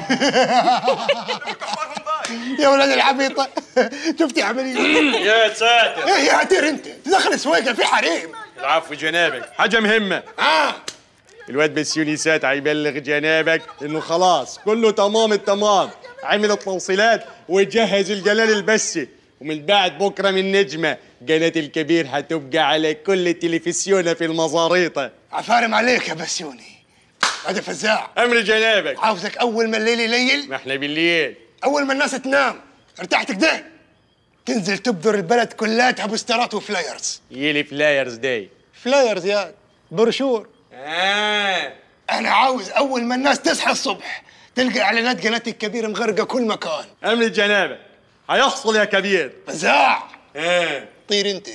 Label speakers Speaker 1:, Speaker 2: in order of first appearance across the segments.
Speaker 1: يا ولد العبيطه شفتي عمليه
Speaker 2: يا ساتر
Speaker 1: ايه يا عتير انت تدخل سويقه في حريم
Speaker 2: العفو جنابك حاجة مهمة
Speaker 1: اه
Speaker 2: الواد بسيونيسات هيبلغ جنابك انه خلاص كله تمام التمام عمل التوصيلات وجهز الجلال البسي ومن بعد بكره من نجمه قناه الكبير هتبقى على كل تلفزيونه في المزاريطه
Speaker 1: عفارم عليك يا بسيوني هذا فزاع
Speaker 2: امر جنابك
Speaker 1: عاوزك اول ما الليل يليل
Speaker 2: ما احنا بالليل
Speaker 1: اول ما الناس تنام ارتحت كده تنزل تبذر البلد كلها بوسترات وفلايرز
Speaker 2: يلي فلايرز داي
Speaker 1: فلايرز يا بروشور
Speaker 2: آه.
Speaker 1: انا عاوز اول ما الناس تصحى الصبح تلقى اعلانات قناتي الكبيره مغرقه كل مكان
Speaker 2: امر جنابك هيحصل يا كبير
Speaker 1: فزاع
Speaker 2: آه.
Speaker 1: طير انت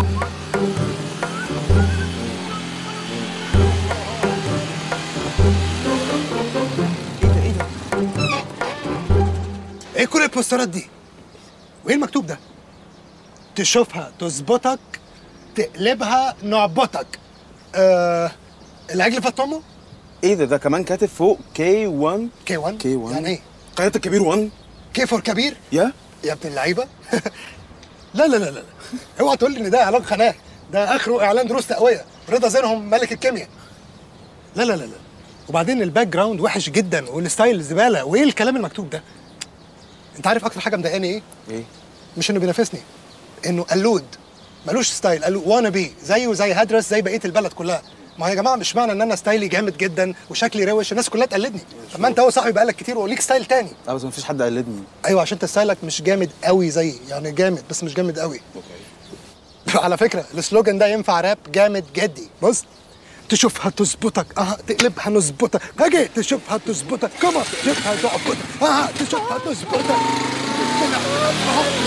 Speaker 1: ايه كل البوسترات دي؟ وايه المكتوب ده؟ تشوفها تظبطك تقلبها نعبطك آه العجل فات امه؟
Speaker 3: ايه ده ده كمان كاتب فوق كي 1
Speaker 1: كي 1
Speaker 3: كي 1
Speaker 1: يعني ايه؟
Speaker 3: قناه الكبير 1
Speaker 1: كي فور كبير؟
Speaker 3: يا
Speaker 1: يا ابن اللعيبه لا لا لا لا اوعى تقول لي ان ده اعلان قناه ده اخره اعلان دروس تقويه رضا زينهم ملك الكيمياء لا لا لا لا وبعدين الباك جراوند وحش جدا والستايل زباله وايه الكلام المكتوب ده انت عارف اكتر حاجه مضايقاني ايه
Speaker 3: ايه
Speaker 1: مش انه بينافسني انه قلود ملوش ستايل قالوا وانا بي زيه زي هدرس زي بقيه البلد كلها ما هو يا جماعه مش معنى ان انا ستايلي جامد جدا وشكلي روش الناس كلها تقلدني طب ما انت هو صاحبي بقالك كتير وليك ستايل تاني
Speaker 3: لا بس مفيش حد قلدني
Speaker 1: ايوه عشان انت ستايلك مش جامد قوي زيي يعني جامد بس مش جامد قوي على فكره السلوجان ده ينفع راب جامد جدي بص تشوفها تظبطك اه تقلبها نظبطك هاجي تشوفها تظبطك كما تشوفها تعبطك اه تشوفها تظبطك كده. اهو